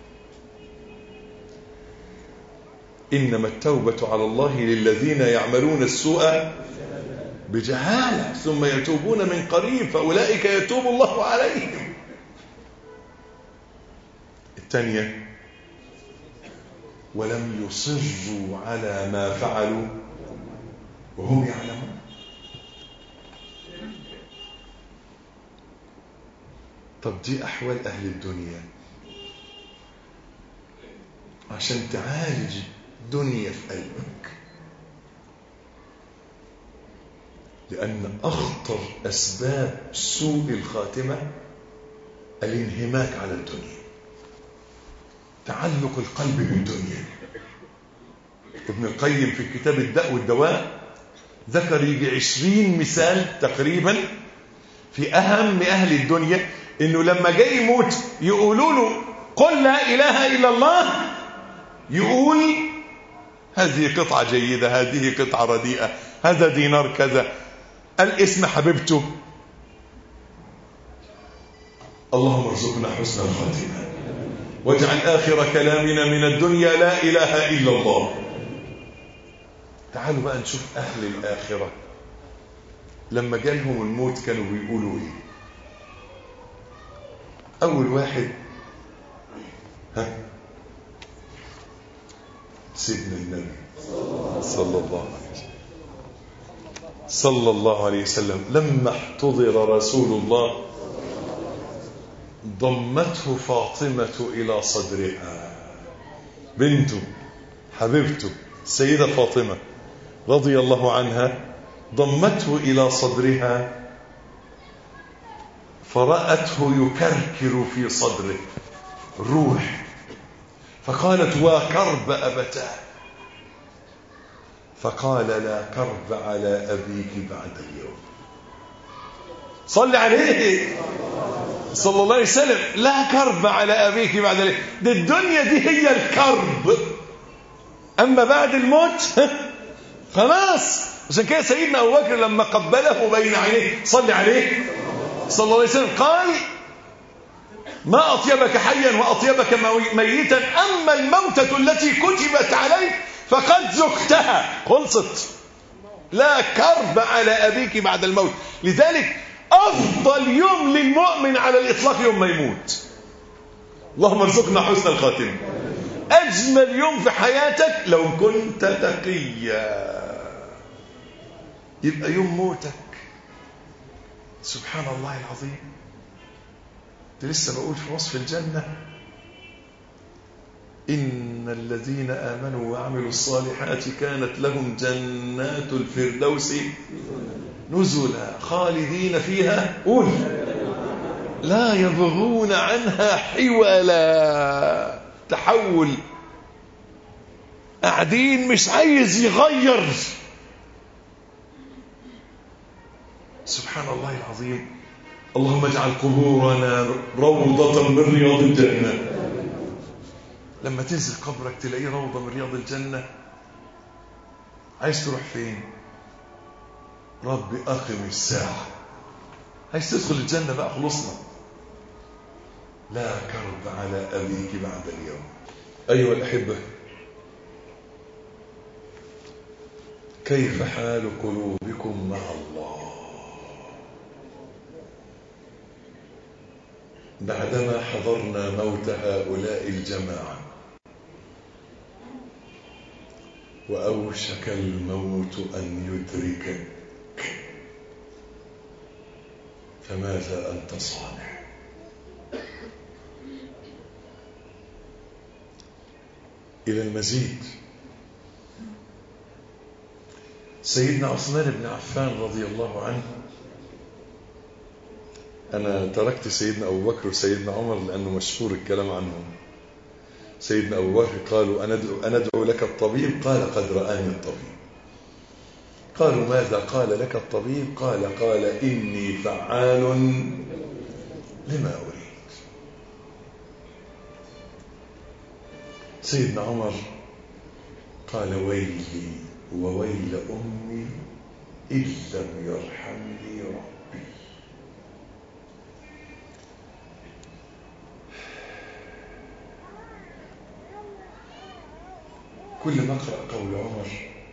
إنما التوبة على الله للذين يعملون السوء بجهالة ثم يتوبون من قريب فأولئك يتوب الله عليهم الثانية ولم يصروا على ما فعلوا وهم يعلمون طب دي أحوال أهل الدنيا عشان تعالج الدنيا في قلبك لأن أخطر أسباب سوء الخاتمة الانهماك على الدنيا تعلق القلب بالدنيا ابن القيم في كتاب الداء والدواء ذكر يجي عشرين مثال تقريبا في أهم أهل الدنيا إنه لما جاي يموت يقولوا له قل لا إله إلا الله يقول هذه قطعة جيدة هذه قطعة رديئة هذا دينار كذا الاسم حبيبته اللهم ارزقنا حسن الخاتمة واجعل آخر كلامنا من الدنيا لا إله إلا الله تعالوا بقى نشوف أهل الآخرة لما جالهم الموت كانوا بيقولوا إيه أول واحد ها سيدنا النبي صلى الله عليه وسلم صلى الله عليه وسلم لما احتضر رسول الله ضمته فاطمة إلى صدرها بنته حبيبته السيدة فاطمة رضي الله عنها ضمته إلى صدرها فرأته يكركر في صدره الروح فقالت وكرب أبتاه فقال لا كرب على أبيك بعد اليوم صل عليه صلى الله عليه وسلم لا كرب على أبيك بعد اليوم دي الدنيا دي هي الكرب أما بعد الموت خلاص عشان كده سيدنا أبو بكر لما قبله بين عينيه صل عليه صلى الله عليه وسلم قال ما أطيبك حيا وأطيبك ميتا أما الموتة التي كتبت عليك فقد ذقتها خلصت لا كرب على أبيك بعد الموت لذلك أفضل يوم للمؤمن على الإطلاق يوم ما يموت اللهم ارزقنا حسن الخاتمة أجمل يوم في حياتك لو كنت تقيا يبقى يوم موتك سبحان الله العظيم كنت لسه بقول في وصف الجنة إن الذين آمنوا وعملوا الصالحات كانت لهم جنات الفردوس نزلا خالدين فيها قول لا يبغون عنها حولا تحول قاعدين مش عايز يغير سبحان الله العظيم اللهم اجعل قبورنا روضة من رياض الجنة لما تنزل قبرك تلاقيه روضة من رياض الجنة عايز تروح فين رب أقم الساعة عايز تدخل الجنة بقى خلصنا لا كرب على أبيك بعد اليوم أيها الأحبة كيف حال قلوبكم مع الله بعدما حضرنا موت هؤلاء الجماعة وأوشك الموت أن يدركك فماذا أنت صانع إلى المزيد سيدنا عثمان بن عفان رضي الله عنه أنا تركت سيدنا أبو بكر وسيدنا عمر لأنه مشهور الكلام عنهم سيدنا أبو بكر قالوا أندعو, أندعو لك الطبيب قال قد رآني الطبيب قالوا ماذا قال لك الطبيب قال قال إني فعال لما أريد سيدنا عمر قال ويلي وويل أمي إن لم يرحمني ربي كل ما أقرأ قول عمر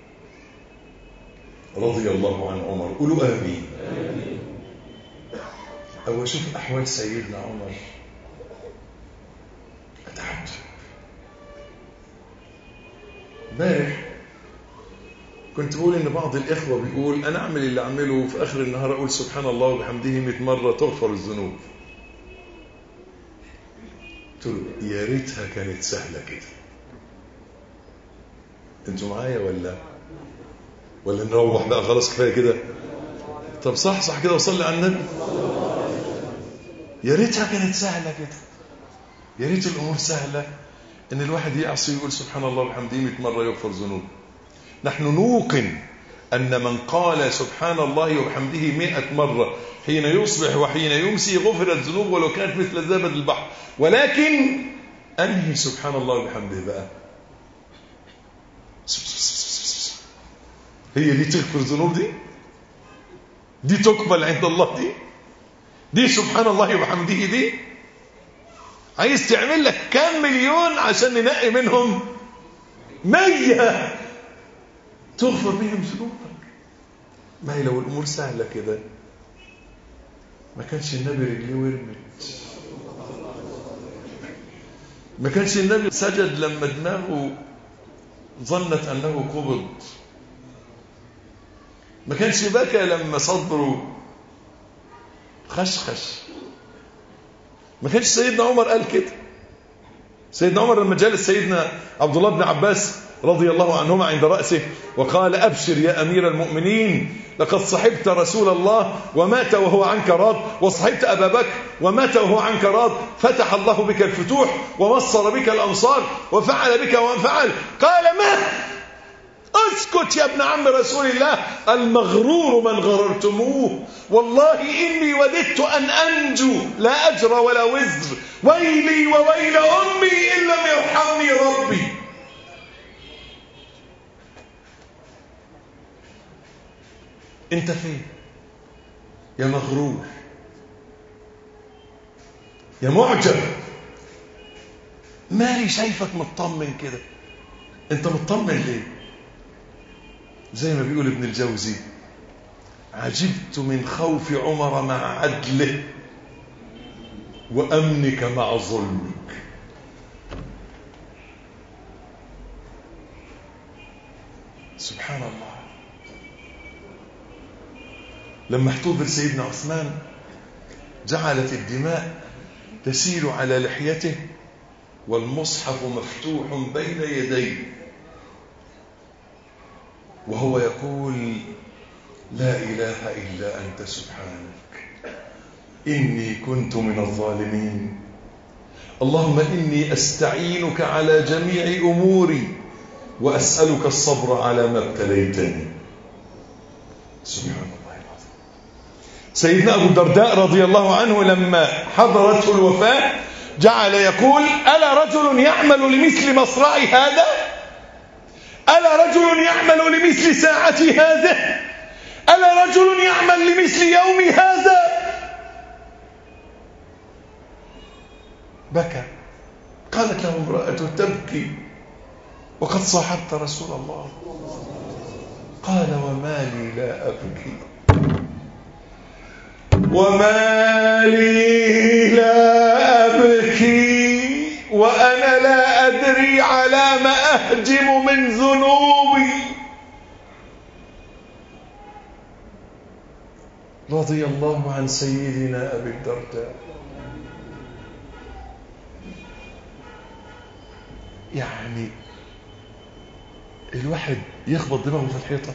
رضي الله عن عمر قولوا آمين أو أشوف أحوال سيدنا عمر أتعجب امبارح كنت بقول ان بعض الاخوه بيقول انا اعمل اللي اعمله وفي اخر النهار اقول سبحان الله وبحمده 100 مره تغفر الذنوب قلت له يا ريتها كانت سهله كده انتوا معايا ولا ولا نروح بقى خلاص كفايه كده طب صح صح كده وصلي على النبي يا ريتها كانت سهله كده يا ريت الامور سهله ان الواحد يعصي ويقول سبحان الله وبحمده 100 مره يغفر ذنوب نحن نوقن أن من قال سبحان الله وبحمده مئة مرة حين يصبح وحين يمسي غفرت الذنوب ولو كانت مثل زبد البحر ولكن أنهي سبحان الله وبحمده بقى هي دي تغفر الذنوب دي دي تقبل عند الله دي دي سبحان الله وبحمده دي عايز تعمل لك كام مليون عشان ننقي منهم مية تغفر بهم ذنوبك ما هي لو الامور سهله كده ما كانش النبي رجليه ورمت ما كانش النبي سجد لما دماغه ظنت انه قبض ما كانش بكى لما صدره خشخش ما كانش سيدنا عمر قال كده سيدنا عمر لما جالس سيدنا عبد الله بن عباس رضي الله عنهما عند رأسه وقال أبشر يا أمير المؤمنين لقد صحبت رسول الله ومات وهو عنك راض وصحبت أبا بكر ومات وهو عنك راض فتح الله بك الفتوح ومصر بك الأمصار وفعل بك وفعل قال ما اسكت يا ابن عم رسول الله المغرور من غررتموه والله إني وددت أن أنجو لا أجر ولا وزر ويلي وويل أمي إن لم يرحمني ربي انت فين يا مغرور يا معجب مالي شايفك مطمن كده انت مطمن ليه زي ما بيقول ابن الجوزي عجبت من خوف عمر مع عدله وأمنك مع ظلمك سبحان الله لما احتضر سيدنا عثمان جعلت الدماء تسيل على لحيته والمصحف مفتوح بين يديه وهو يقول لا إله إلا أنت سبحانك إني كنت من الظالمين اللهم إني أستعينك على جميع أموري وأسألك الصبر على ما ابتليتني سبحان الله العظيم سيدنا أبو الدرداء رضي الله عنه لما حضرته الوفاة جعل يقول ألا رجل يعمل لمثل مصرعي هذا ألا رجل يعمل لمثل ساعتي هذه ألا رجل يعمل لمثل يومي هذا بكى قالت له امرأته تبكي وقد صاحبت رسول الله قال وما لي لا أبكي وما لي لا أبكي وأنا لا أدري على ما أهجم من ذنوبي رضي الله عن سيدنا أبي الدرداء يعني الواحد يخبط دماغه في الحيطة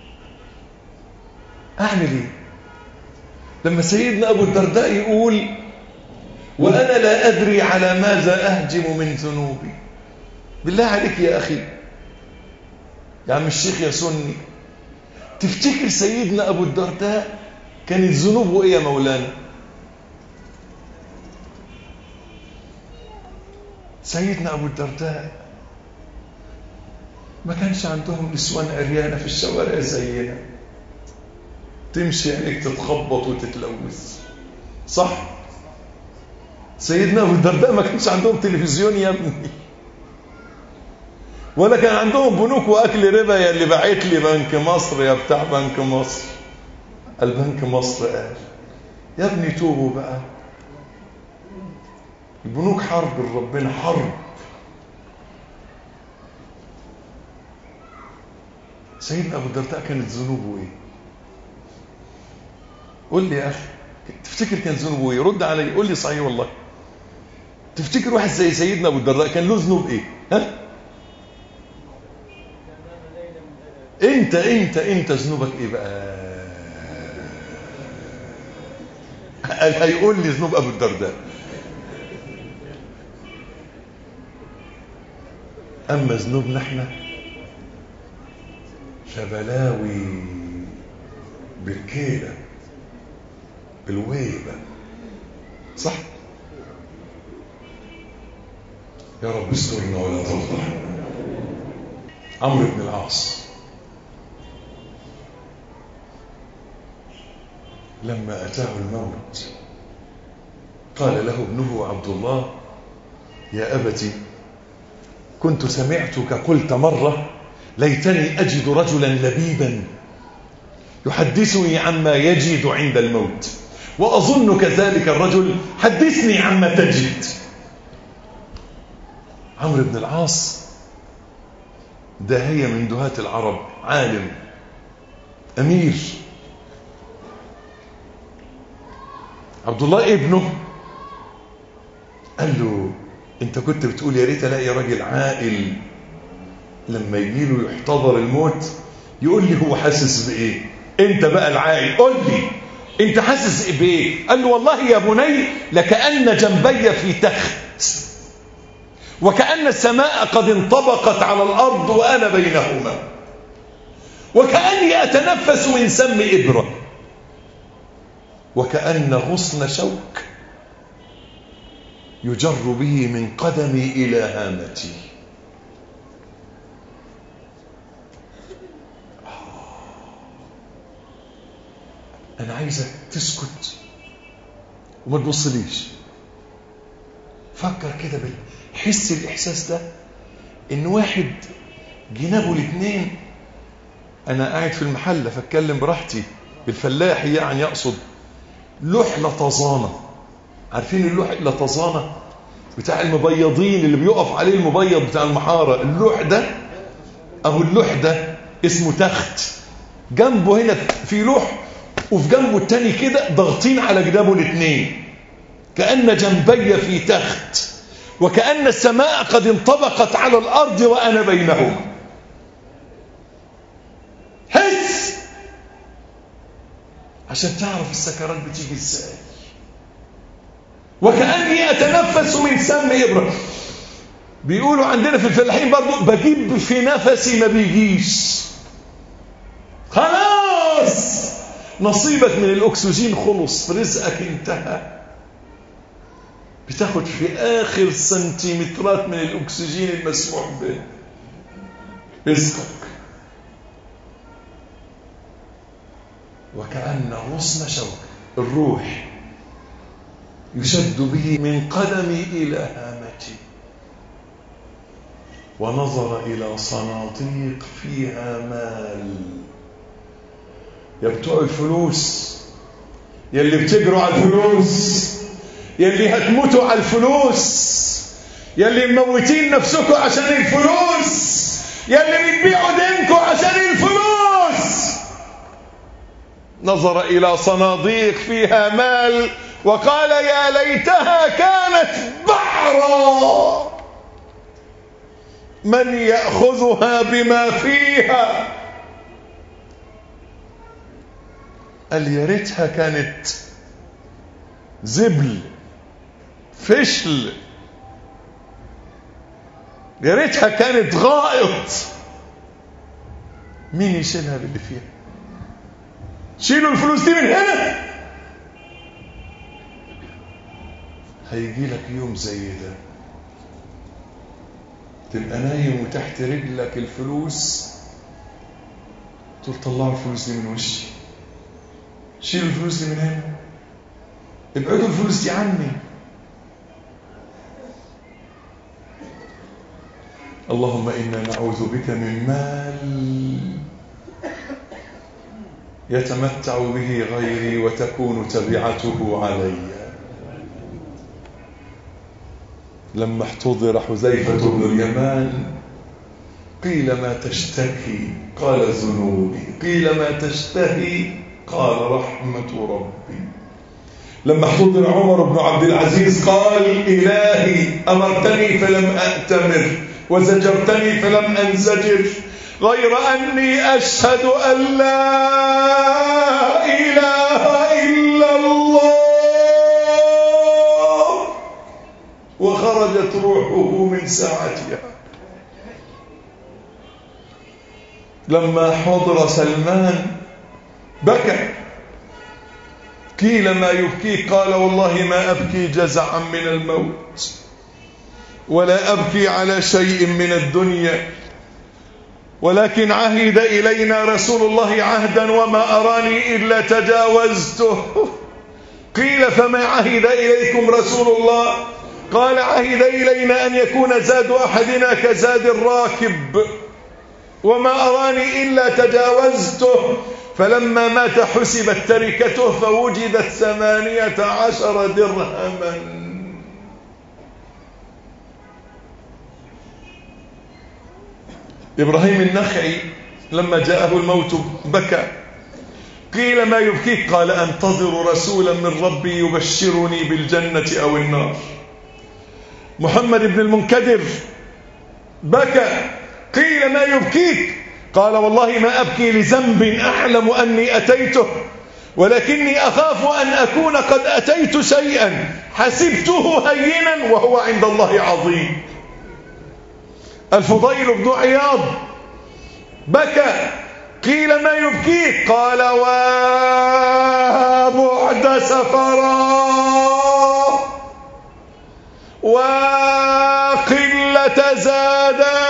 أعمل إيه لما سيدنا أبو الدرداء يقول وأنا لا أدري على ماذا أهجم من ذنوبي بالله عليك يا أخي يا عم الشيخ يا سني تفتكر سيدنا أبو الدرداء كانت ذنوبه إيه يا مولانا سيدنا أبو الدرداء ما كانش عندهم نسوان عريانة في الشوارع زينا تمشي عينيك تتخبط وتتلوث صح سيدنا أبو الدرداء ما كانش عندهم تلفزيون يا ابني ولا كان عندهم بنوك وأكل ربا يا اللي بعت لي بنك مصر يا بتاع بنك مصر البنك مصر قال يا ابني توبوا بقى البنوك حرب ربنا حرب سيدنا أبو الدرداء كانت ذنوبه إيه قول لي يا أخي تفتكر كان ذنوبه إيه رد علي قول لي صحيح والله تفتكر واحد زي سيدنا أبو الدرداء كان له ذنوب إيه ها انت انت انت ذنوبك ايه بقى قال هيقول لي ذنوب ابو الدرداء اما ذنوبنا احنا فبلاوي بالكيلة بالويبة صح يا رب استرنا ولا تفضحنا عمرو بن العاص لما أتاه الموت قال له ابنه عبد الله يا أبت كنت سمعتك قلت مرة ليتني أجد رجلا لبيبا يحدثني عما يجد عند الموت وأظن كذلك الرجل حدثني عما تجد عمرو بن العاص داهية من دهاة العرب عالم أمير عبد الله ابنه قال له انت كنت بتقول يا ريت الاقي راجل عاقل لما يجي له يحتضر الموت يقول لي هو حاسس بايه انت بقى العاقل قول لي انت حاسس بايه قال له والله يا بني لكأن جنبي في تخت وكأن السماء قد انطبقت على الأرض وأنا بينهما وكأني أتنفس من سم إبرة وكأن غصن شوك يجر به من قدمي إلى هامتي أنا عايزك تسكت وما تبصليش فكر كده بال حس الإحساس ده إن واحد جنابه الاثنين أنا قاعد في المحلة فاتكلم براحتي بالفلاح يعني يقصد لوح لطزانة عارفين اللوح لطزانة بتاع المبيضين اللي بيقف عليه المبيض بتاع المحارة اللوح ده أو اللوح ده اسمه تخت جنبه هنا في لوح وفي جنبه التاني كده ضاغطين على جنابه الاثنين كأن جنبي في تخت وكأن السماء قد انطبقت على الأرض وأنا بينهما حس عشان تعرف السكرات بتيجي ازاي وكأني أتنفس من سم إبرة بيقولوا عندنا في الفلاحين برضو بجيب في نفسي ما بيجيش خلاص نصيبك من الأكسجين خلص رزقك انتهى بتاخد في آخر سنتيمترات من الأكسجين المسموح به رزقك وكأن غصن شوك الروح يشد به من قدمي إلى هامتي ونظر إلى صناديق فيها مال يا بتوع الفلوس يا اللي بتجروا على الفلوس يا اللي هتموتوا على الفلوس يا اللي مموتين نفسكم عشان الفلوس يا اللي بتبيعوا دينكم عشان الفلوس نظر إلى صناديق فيها مال وقال يا ليتها كانت بعرا من يأخذها بما فيها قال يا ريتها كانت زبل فشل يا ريتها كانت غائط مين يشيلها باللي فيها شيلوا الفلوس دي من هنا هيجي لك يوم زي ده تبقى نايم وتحت رجلك الفلوس تقول طلعوا الفلوس دي من وشي شيلوا الفلوس دي من هنا ابعدوا الفلوس دي عني اللهم إنا نعوذ بك من مال يتمتع به غيري وتكون تبعته علي لما احتضر حذيفة بن اليمان قيل ما تشتكي قال ذنوبي قيل ما تشتهي قال رحمة ربي لما احتضر عمر بن عبد العزيز قال إلهي أمرتني فلم أأتمر وزجرتني فلم أنزجر غير أني أشهد أن لا إله إلا الله وخرجت روحه من ساعتها لما حضر سلمان بكى قيل ما يبكيك قال والله ما أبكي جزعا من الموت ولا أبكي على شيء من الدنيا ولكن عهد إلينا رسول الله عهدا وما أراني إلا تجاوزته قيل فما عهد إليكم رسول الله قال عهد إلينا أن يكون زاد أحدنا كزاد الراكب وما أراني إلا تجاوزته فلما مات حسبت تركته فوجدت ثمانية عشر درهما إبراهيم النخعي لما جاءه الموت بكى قيل ما يبكيك قال أنتظر رسولا من ربي يبشرني بالجنة أو النار محمد بن المنكدر بكى قيل ما يبكيك قال والله ما أبكي لذنب أعلم أني أتيته ولكني أخاف أن أكون قد أتيت شيئا حسبته هينا وهو عند الله عظيم الفضيل بن عياض بكى قيل ما يبكيك قال وبعد سفرا وقلة زادا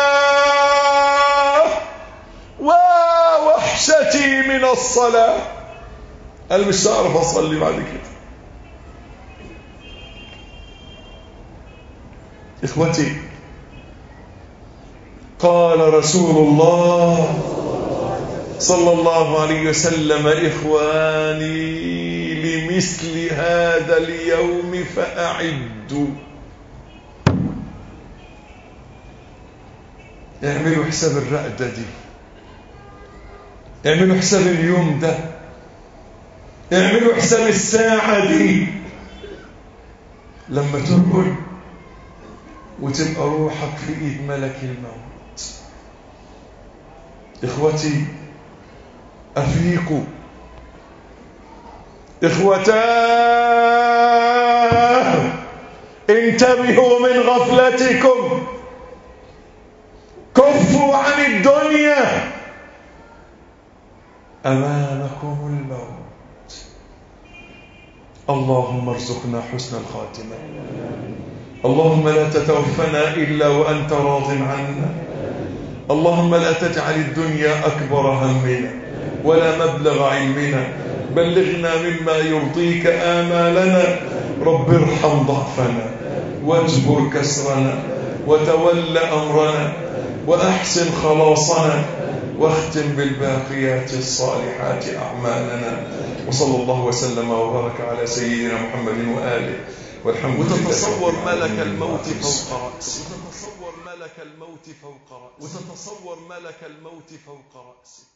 ووحشتي من الصلاة قال مش هعرف أصلي بعد كده إخوتي قال رسول الله صلى الله عليه وسلم إخواني لمثل هذا اليوم فأعدوا اعملوا حساب الرقدة دي اعملوا حساب اليوم ده اعملوا حساب الساعة دي لما ترقل وتبقى روحك في ايد ملك الموت اخوتي افيقوا اخوتاه انتبهوا من غفلتكم كفوا عن الدنيا امامكم الموت اللهم ارزقنا حسن الخاتمه اللهم لا تتوفنا إلا وأنت راض عنا اللهم لا تجعل الدنيا أكبر همنا ولا مبلغ علمنا بلغنا مما يرضيك آمالنا رب ارحم ضعفنا واجبر كسرنا وتول أمرنا وأحسن خلاصنا واختم بالباقيات الصالحات أعمالنا وصلى الله وسلم وبارك على سيدنا محمد وآله والحمد لله وتتصور رب ملك العالمين. الموت وأقم فوق الصلاة. رأسك وتتصور ملك الموت فوق رأسك وتتصور ملك الموت فوق رأسك